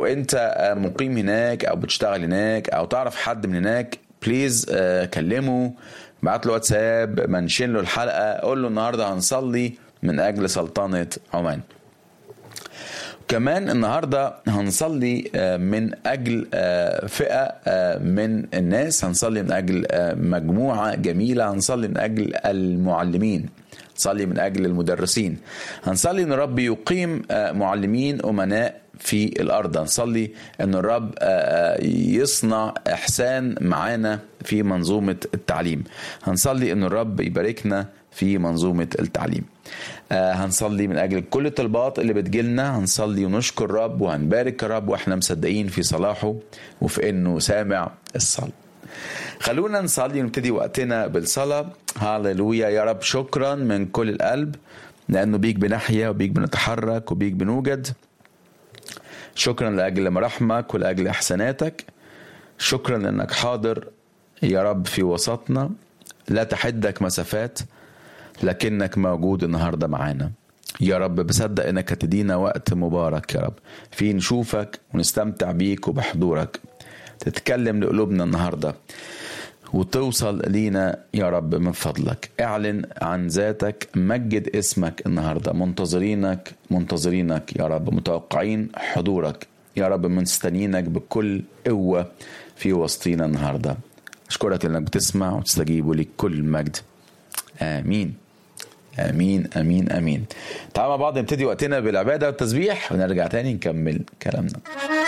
وانت مقيم هناك او بتشتغل هناك او تعرف حد من هناك بليز كلمه بعت له واتساب منشن له الحلقه قول له النهارده هنصلي من اجل سلطنه عمان كمان النهارده هنصلي من اجل فئه من الناس هنصلي من اجل مجموعه جميله هنصلي من اجل المعلمين هنصلي من اجل المدرسين هنصلي ان الرب يقيم معلمين امناء في الارض هنصلي ان الرب يصنع احسان معانا في منظومه التعليم هنصلي ان الرب يباركنا في منظومه التعليم هنصلي من اجل كل الطلبات اللي بتجيلنا هنصلي ونشكر الرب وهنبارك الرب واحنا مصدقين في صلاحه وفي انه سامع الصلاه خلونا نصلي ونبتدي وقتنا بالصلاة هاللويا يا رب شكرا من كل القلب لأنه بيك بنحيا وبيك بنتحرك وبيك بنوجد شكرا لأجل مراحمك ولأجل إحساناتك شكرا لأنك حاضر يا رب في وسطنا لا تحدك مسافات لكنك موجود النهارده معانا يا رب بصدق انك هتدينا وقت مبارك يا رب في نشوفك ونستمتع بيك وبحضورك تتكلم لقلوبنا النهارده وتوصل لينا يا رب من فضلك اعلن عن ذاتك مجد اسمك النهارده منتظرينك منتظرينك يا رب متوقعين حضورك يا رب مستنيينك بكل قوه في وسطينا النهارده اشكرك انك بتسمع وتستجيب وليك كل مجد امين امين امين امين تعالوا مع بعض نبتدي وقتنا بالعباده والتسبيح ونرجع تاني نكمل كلامنا